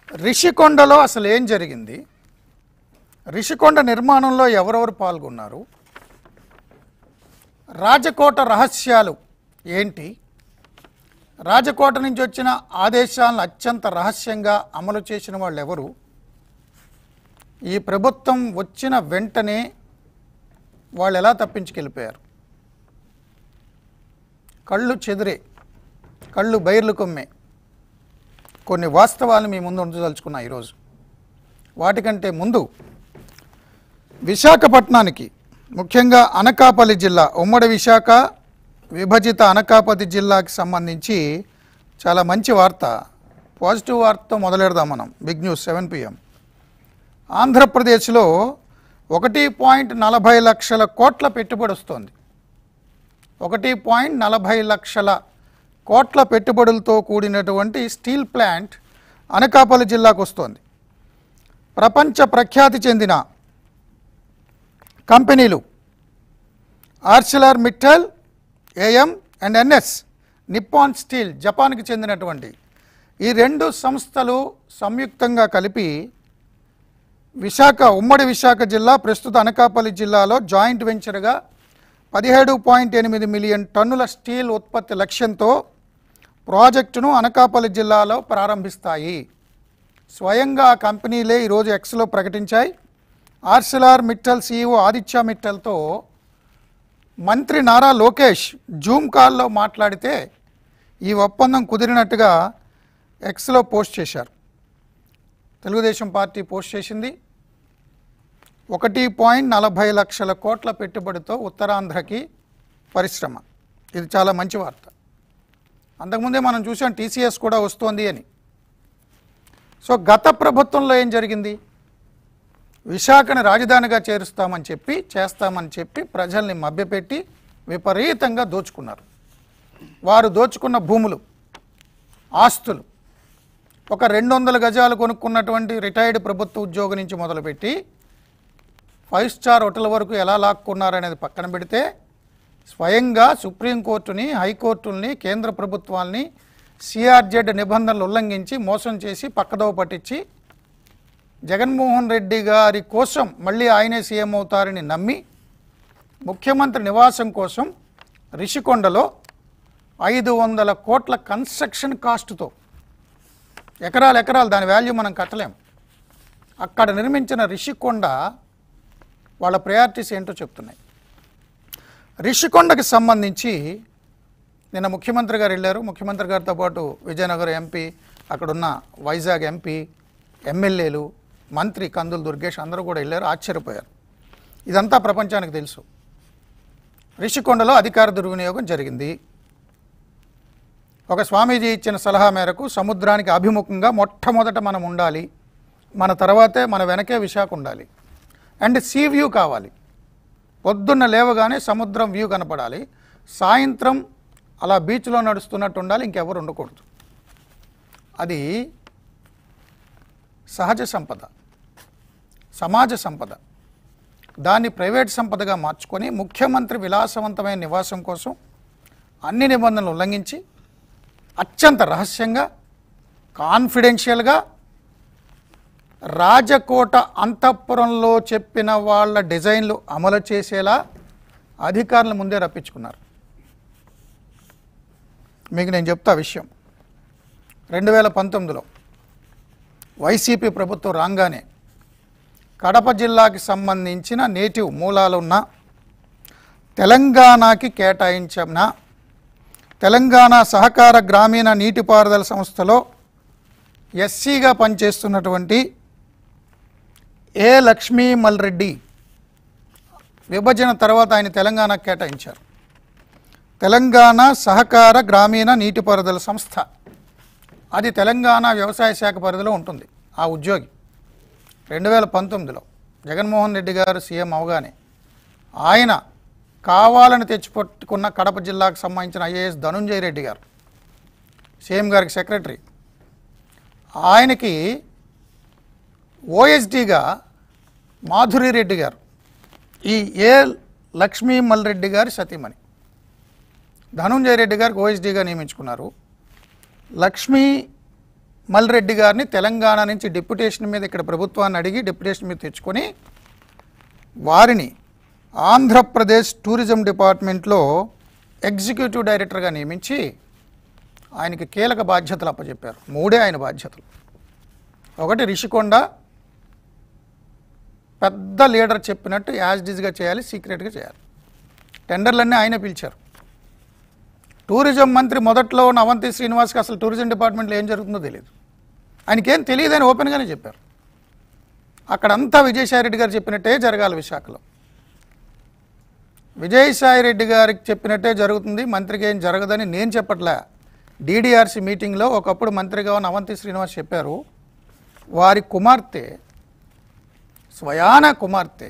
రిషికొండలో అసలు ఏం జరిగింది రిషికొండ నిర్మాణంలో ఎవరెవరు పాల్గొన్నారు రాజకోట రహస్యాలు ఏంటి రాజకోట నుంచి వచ్చిన ఆదేశాలను అత్యంత రహస్యంగా అమలు చేసిన వాళ్ళు ఎవరు ఈ ప్రభుత్వం వచ్చిన వెంటనే వాళ్ళు ఎలా తప్పించుకెళ్ళిపోయారు కళ్ళు చెదిరే కళ్ళు బైర్లు కొమ్మే కొన్ని వాస్తవాలు మీ ముందు ఉంచదలుచుకున్నా ఈరోజు వాటికంటే ముందు విశాఖపట్నానికి ముఖ్యంగా అనకాపల్లి జిల్లా ఉమ్మడి విశాఖ విభజిత అనకాపల్లి జిల్లాకి సంబంధించి చాలా మంచి వార్త పాజిటివ్ వార్తతో మొదలెడదాం మనం బిగ్ న్యూస్ సెవెన్ పిఎం ఆంధ్రప్రదేశ్లో ఒకటి పాయింట్ నలభై లక్షల కోట్ల పెట్టుబడి వస్తోంది ఒకటి పాయింట్ నలభై లక్షల కోట్ల పెట్టుబడులతో కూడినటువంటి స్టీల్ ప్లాంట్ అనకాపల్లి జిల్లాకు వస్తోంది ప్రపంచ ప్రఖ్యాతి చెందిన కంపెనీలు Arcelor Mittal AM and NS Nippon steel జపాన్కి చెందినటువంటి ఈ రెండు సంస్థలు సంయుక్తంగా కలిపి విశాఖ ఉమ్మడి విశాఖ జిల్లా ప్రస్తుత అనకాపల్లి జిల్లాలో జాయింట్ వెంచర్గా పదిహేడు పాయింట్ ఎనిమిది మిలియన్ టన్నుల స్టీల్ ఉత్పత్తి లక్ష్యంతో ప్రాజెక్టును అనకాపల్లి జిల్లాలో ప్రారంభిస్తాయి స్వయంగా ఆ కంపెనీలే ఈరోజు ఎక్స్లో ప్రకటించాయి ఆర్సిలార్ మిట్టల్ సీఈఓ ఆదిత్య మిట్టల్తో మంత్రి నారా లోకేష్ జూమ్ కాల్లో మాట్లాడితే ఈ ఒప్పందం కుదిరినట్టుగా ఎక్స్లో పోస్ట్ చేశారు తెలుగుదేశం పార్టీ పోస్ట్ చేసింది ఒకటి పాయింట్ నలభై లక్షల కోట్ల పెట్టుబడితో ఉత్తరాంధ్రకి పరిశ్రమ ఇది చాలా మంచి వార్త అంతకుముందే మనం చూసాం టీసీఎస్ కూడా వస్తోంది అని సో గత ప్రభుత్వంలో ఏం జరిగింది విశాఖను రాజధానిగా చేరుస్తామని చెప్పి చేస్తామని చెప్పి ప్రజల్ని మభ్యపెట్టి విపరీతంగా దోచుకున్నారు వారు దోచుకున్న భూములు ఆస్తులు ఒక రెండు వందల గజాలు కొనుక్కున్నటువంటి రిటైర్డ్ ప్రభుత్వ ఉద్యోగి నుంచి మొదలుపెట్టి ఫైవ్ స్టార్ హోటల్ వరకు ఎలా లాక్కున్నారనేది పక్కన పెడితే స్వయంగా సుప్రీంకోర్టుని హైకోర్టుల్ని కేంద్ర ప్రభుత్వాల్ని సిఆర్జెడ్ నిబంధనలు ఉల్లంఘించి మోసం చేసి పక్కదోవ పట్టించి జగన్మోహన్ రెడ్డి గారి కోసం మళ్ళీ ఆయనే సీఎం అవుతారని నమ్మి ముఖ్యమంత్రి నివాసం కోసం రిషికొండలో ఐదు వందల కోట్ల కన్స్ట్రక్షన్ కాస్ట్తో ఎకరాలు ఎకరాలు దాని వాల్యూ మనం కట్టలేం అక్కడ నిర్మించిన రిషికొండ వాళ్ళ ప్రయారిటీస్ ఏంటో చెప్తున్నాయి రిషికొండకి సంబంధించి నిన్న ముఖ్యమంత్రి గారు వెళ్ళారు ముఖ్యమంత్రి గారితో పాటు విజయనగరం ఎంపీ అక్కడున్న వైజాగ్ ఎంపీ ఎమ్మెల్యేలు మంత్రి కందులు దుర్గేష్ అందరూ కూడా వెళ్ళారు ఆశ్చర్యపోయారు ఇదంతా ప్రపంచానికి తెలుసు రిషికొండలో అధికార దుర్వినియోగం జరిగింది ఒక స్వామీజీ ఇచ్చిన సలహా మేరకు సముద్రానికి అభిముఖంగా మొట్టమొదట మనం ఉండాలి మన తర్వాతే మన వెనకే విశాఖ ఉండాలి అండ్ సీ వ్యూ కావాలి పొద్దున్న లేవగానే సముద్రం వ్యూ కనపడాలి సాయంత్రం అలా బీచ్లో నడుస్తున్నట్టు ఉండాలి ఇంకెవరు ఉండకూడదు అది సహజ సంపద సమాజ సంపద దాన్ని ప్రైవేట్ సంపదగా మార్చుకొని ముఖ్యమంత్రి విలాసవంతమైన నివాసం కోసం అన్ని నిబంధనలు ఉల్లంఘించి అత్యంత రహస్యంగా కాన్ఫిడెన్షియల్గా రాజకోట అంతఃపురంలో చెప్పిన వాళ్ళ డిజైన్లు అమలు చేసేలా అధికారుల ముందే రప్పించుకున్నారు మీకు నేను చెప్తా విషయం రెండు వేల పంతొమ్మిదిలో వైసీపీ ప్రభుత్వం రాగానే కడప జిల్లాకి సంబంధించిన నేటివ్ మూలాలు ఉన్న తెలంగాణకి కేటాయించిన తెలంగాణ సహకార గ్రామీణ నీటిపారుదల సంస్థలో ఎస్సీగా పనిచేస్తున్నటువంటి ఏ లక్ష్మీ మల్రెడ్డి విభజన తర్వాత ఆయన తెలంగాణకు కేటాయించారు తెలంగాణ సహకార గ్రామీణ నీటిపారుదల సంస్థ అది తెలంగాణ వ్యవసాయ శాఖ పరిధిలో ఉంటుంది ఆ ఉద్యోగి రెండు వేల పంతొమ్మిదిలో జగన్మోహన్ రెడ్డి గారు సీఎం అవగానే ఆయన కావాలని తెచ్చిపెట్టుకున్న కడప జిల్లాకు సంబంధించిన ఐఏఎస్ ధనుంజయ రెడ్డి గారు సీఎం గారికి సెక్రటరీ ఆయనకి ఓఎస్డీగా మాధురి రెడ్డి గారు ఈ ఏ లక్ష్మీ మల్రెడ్డి గారి సతీమణి ధనుంజయ రెడ్డి గారికి ఓఎస్డీగా నియమించుకున్నారు లక్ష్మీ మల్రెడ్డి గారిని తెలంగాణ నుంచి డిప్యుటేషన్ మీద ఇక్కడ ప్రభుత్వాన్ని అడిగి డిప్యుటేషన్ మీద తెచ్చుకొని వారిని ఆంధ్రప్రదేశ్ టూరిజం డిపార్ట్మెంట్లో ఎగ్జిక్యూటివ్ డైరెక్టర్గా నియమించి ఆయనకి కీలక బాధ్యతలు అప్పచెప్పారు మూడే ఆయన బాధ్యతలు ఒకటి రిషికొండ పెద్ద లీడర్ చెప్పినట్టు యాజ్ డిజ్గా చేయాలి సీక్రెట్గా చేయాలి టెండర్లన్నీ ఆయనే పిలిచారు టూరిజం మంత్రి మొదట్లో ఉన్న అవంతి శ్రీనివాస్కి అసలు టూరిజం డిపార్ట్మెంట్లో ఏం జరుగుతుందో తెలియదు ఆయనకేం తెలియదని ఓపెన్గానే చెప్పారు అక్కడంతా విజయసాయిరెడ్డి గారు చెప్పినట్టే జరగాలి విశాఖలో విజయసాయిరెడ్డి గారికి చెప్పినట్టే జరుగుతుంది మంత్రికి ఏం జరగదని నేను చెప్పట్లే డీడీఆర్సీ మీటింగ్లో ఒకప్పుడు మంత్రిగా ఉన్న అవంతి శ్రీనివాస్ చెప్పారు వారి కుమార్తె స్వయాన కుమార్తె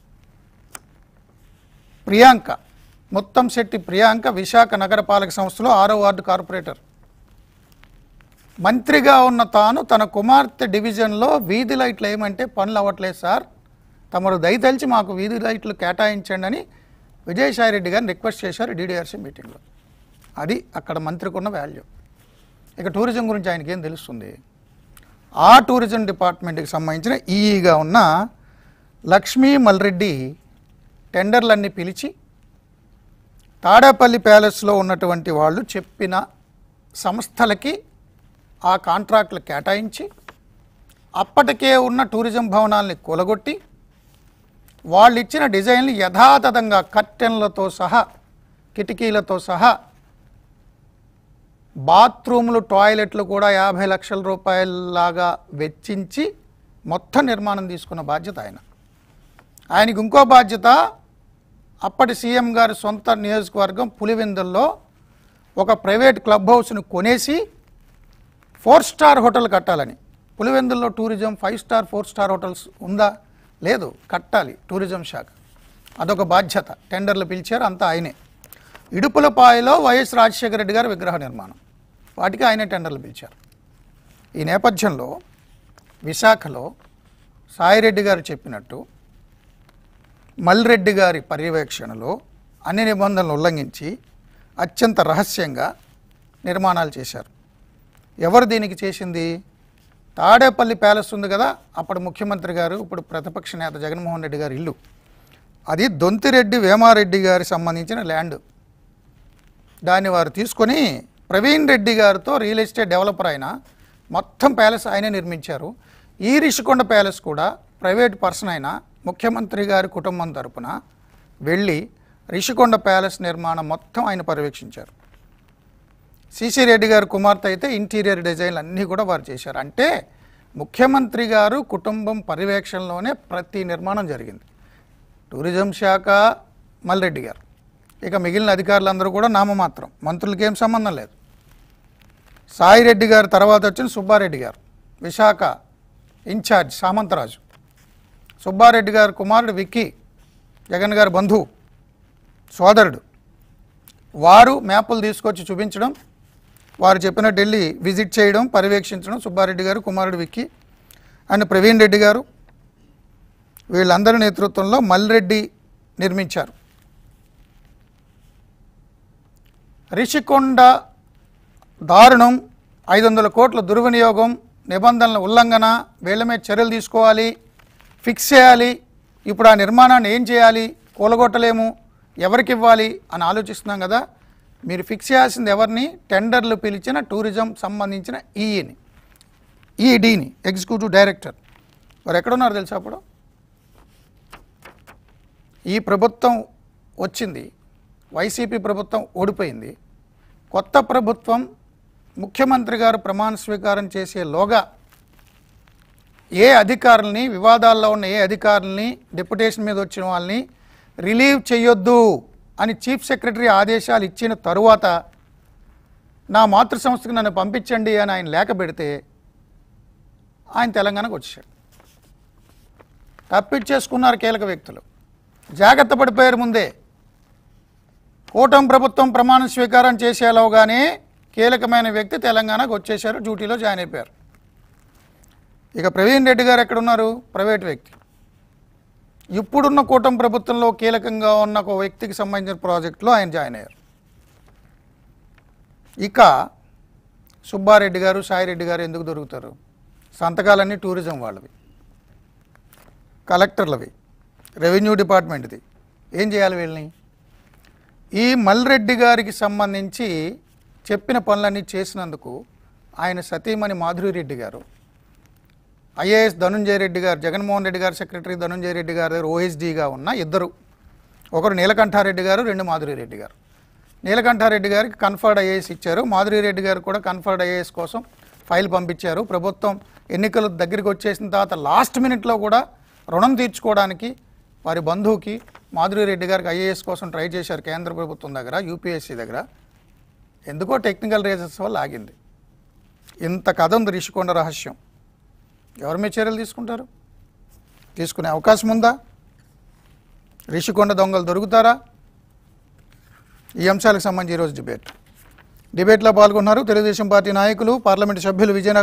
ప్రియాంక మొత్తం శెట్టి ప్రియాంక విశాఖ నగరపాలక సంస్థలో ఆరో వార్డు కార్పొరేటర్ మంత్రిగా ఉన్న తాను తన కుమార్తె డివిజన్లో వీధి లైట్లు ఏమంటే పనులు అవ్వట్లేదు సార్ తమరు దయతలిచి మాకు వీధి లైట్లు కేటాయించండి అని విజయసాయిరెడ్డి గారిని రిక్వెస్ట్ చేశారు డీడీఆర్సీ మీటింగ్లో అది అక్కడ మంత్రికి ఉన్న వాల్యూ ఇక టూరిజం గురించి ఆయనకి ఏం తెలుస్తుంది ఆ టూరిజం డిపార్ట్మెంట్కి సంబంధించిన ఈఈగా ఉన్న లక్ష్మీ మల్రెడ్డి టెండర్లన్నీ పిలిచి తాడేపల్లి ప్యాలెస్లో ఉన్నటువంటి వాళ్ళు చెప్పిన సంస్థలకి ఆ కాంట్రాక్టులు కేటాయించి అప్పటికే ఉన్న టూరిజం భవనాల్ని కూలగొట్టి వాళ్ళు ఇచ్చిన డిజైన్లు యథాతథంగా కర్టెన్లతో సహా కిటికీలతో సహా బాత్రూములు టాయిలెట్లు కూడా యాభై లక్షల రూపాయలలాగా వెచ్చించి మొత్తం నిర్మాణం తీసుకున్న బాధ్యత ఆయన ఆయనకి ఇంకో బాధ్యత అప్పటి సీఎం గారి సొంత నియోజకవర్గం పులివెందుల్లో ఒక ప్రైవేట్ క్లబ్ హౌస్ను కొనేసి ఫోర్ స్టార్ హోటల్ కట్టాలని పులివెందుల్లో tourism five star four star hotels ఉందా లేదు కట్టాలి టూరిజం శాఖ అదొక బాధ్యత టెండర్లు పిలిచారు అంతా ఆయనే ఇడుపులపాయలో వైఎస్ రాజశేఖర రెడ్డి గారి విగ్రహ నిర్మాణం వాటికి ఆయనే టెండర్లు పిలిచారు ఈ నేపథ్యంలో విశాఖలో సాయిరెడ్డి గారు చెప్పినట్టు మల్రెడ్డి గారి పర్యవేక్షణలో అన్ని నిబంధనలు ఉల్లంఘించి అత్యంత రహస్యంగా నిర్మాణాలు చేశారు ఎవరు దీనికి చేసింది తాడేపల్లి ప్యాలెస్ ఉంది కదా అప్పుడు ముఖ్యమంత్రి గారు ఇప్పుడు ప్రతిపక్ష నేత జగన్మోహన్ రెడ్డి గారి ఇల్లు అది దొంతిరెడ్డి వేమారెడ్డి గారి సంబంధించిన ల్యాండ్ దాన్ని వారు తీసుకొని ప్రవీణ్ రెడ్డి గారితో రియల్ ఎస్టేట్ డెవలపర్ అయిన మొత్తం ప్యాలెస్ ఆయనే నిర్మించారు ఈ రిషికొండ ప్యాలెస్ కూడా ప్రైవేట్ పర్సన్ అయిన ముఖ్యమంత్రి గారి కుటుంబం తరపున వెళ్ళి రిషికొండ ప్యాలెస్ నిర్మాణం మొత్తం ఆయన పర్యవేక్షించారు సిసి రెడ్డి గారి కుమార్తె అయితే ఇంటీరియర్ డిజైన్లు అన్నీ కూడా వారు చేశారు అంటే ముఖ్యమంత్రి గారు కుటుంబం పర్యవేక్షణలోనే ప్రతి నిర్మాణం జరిగింది టూరిజం శాఖ మల్రెడ్డి గారు ఇక మిగిలిన అధికారులందరూ కూడా నామమాత్రం మంత్రులకి ఏం సంబంధం లేదు సాయిరెడ్డి గారు తర్వాత వచ్చిన సుబ్బారెడ్డి గారు విశాఖ ఇన్ఛార్జ్ సామంతరాజు సుబ్బారెడ్డి గారి కుమారుడు విక్కీ జగన్ గారి బంధువు సోదరుడు వారు మ్యాపులు తీసుకొచ్చి చూపించడం వారు చెప్పినట్టు వెళ్ళి విజిట్ చేయడం పర్యవేక్షించడం సుబ్బారెడ్డి గారు కుమారుడు విక్కీ అండ్ ప్రవీణ్ రెడ్డి గారు వీళ్ళందరి నేతృత్వంలో మల్రెడ్డి నిర్మించారు రిషికొండ దారుణం ఐదు వందల కోట్ల దుర్వినియోగం నిబంధనల ఉల్లంఘన వీళ్ళ మీద చర్యలు తీసుకోవాలి ఫిక్స్ చేయాలి ఇప్పుడు ఆ నిర్మాణాన్ని ఏం చేయాలి కూలగొట్టలేము ఎవరికి ఇవ్వాలి అని ఆలోచిస్తున్నాం కదా మీరు ఫిక్స్ చేయాల్సింది ఎవరిని టెండర్లు పిలిచిన టూరిజం సంబంధించిన ఈఈని ఈడీని ఎగ్జిక్యూటివ్ డైరెక్టర్ వారు ఎక్కడున్నారు తెలుసా అప్పుడు ఈ ప్రభుత్వం వచ్చింది వైసీపీ ప్రభుత్వం ఓడిపోయింది కొత్త ప్రభుత్వం ముఖ్యమంత్రి గారు ప్రమాణ స్వీకారం చేసే లోగా ఏ అధికారుల్ని వివాదాల్లో ఉన్న ఏ అధికారుల్ని డిప్యుటేషన్ మీద వచ్చిన వాళ్ళని రిలీవ్ చేయొద్దు అని చీఫ్ సెక్రటరీ ఆదేశాలు ఇచ్చిన తరువాత నా మాతృ సంస్థకు నన్ను పంపించండి అని ఆయన లేఖ పెడితే ఆయన తెలంగాణకు వచ్చాడు తప్పించేసుకున్నారు కీలక వ్యక్తులు జాగ్రత్త పడిపోయారు ముందే కూటమి ప్రభుత్వం ప్రమాణ స్వీకారం చేసేలోగానే కీలకమైన వ్యక్తి తెలంగాణకు వచ్చేశారు డ్యూటీలో జాయిన్ అయిపోయారు ఇక ప్రవీణ్ రెడ్డి గారు ఎక్కడున్నారు ప్రైవేట్ వ్యక్తి ఇప్పుడున్న కూటమి ప్రభుత్వంలో కీలకంగా ఉన్న ఒక వ్యక్తికి సంబంధించిన ప్రాజెక్టులో ఆయన జాయిన్ అయ్యారు ఇక సుబ్బారెడ్డి గారు సాయిరెడ్డి గారు ఎందుకు దొరుకుతారు సంతకాలన్నీ టూరిజం వాళ్ళవి కలెక్టర్లవి రెవెన్యూ డిపార్ట్మెంట్ది ఏం చేయాలి వీళ్ళని ఈ మల్రెడ్డి గారికి సంబంధించి చెప్పిన పనులన్నీ చేసినందుకు ఆయన సతీమణి మాధురి రెడ్డి గారు ఐఏఎస్ ధనుంజయ రెడ్డి గారు జగన్మోహన్ రెడ్డి గారు సెక్రటరీ ధనుంజయ రెడ్డి గారి దగ్గర ఓఎస్డీగా ఉన్న ఇద్దరు ఒకరు నీలకంఠారెడ్డి గారు రెండు మాధురి రెడ్డి గారు నీలకంఠారెడ్డి గారికి కన్ఫర్డ్ ఐఏఎస్ ఇచ్చారు మాధురి రెడ్డి గారు కూడా కన్ఫర్డ్ ఐఏఎస్ కోసం ఫైల్ పంపించారు ప్రభుత్వం ఎన్నికలు దగ్గరికి వచ్చేసిన తర్వాత లాస్ట్ మినిట్లో కూడా రుణం తీర్చుకోవడానికి వారి బంధువుకి మాధురి రెడ్డి గారికి ఐఏఎస్ కోసం ట్రై చేశారు కేంద్ర ప్రభుత్వం దగ్గర యూపీఎస్సీ దగ్గర ఎందుకో టెక్నికల్ రీజన్స్ వల్ల ఆగింది ఇంత కథ ఉంది రిషికొండ రహస్యం ఎవరి మీద చర్యలు తీసుకుంటారు తీసుకునే అవకాశం ఉందా రిషికొండ దొంగలు దొరుకుతారా ఈ అంశాలకు సంబంధించి ఈరోజు డిబేట్ డిబేట్లో పాల్గొన్నారు తెలుగుదేశం పార్టీ నాయకులు పార్లమెంటు సభ్యులు విజయనగరం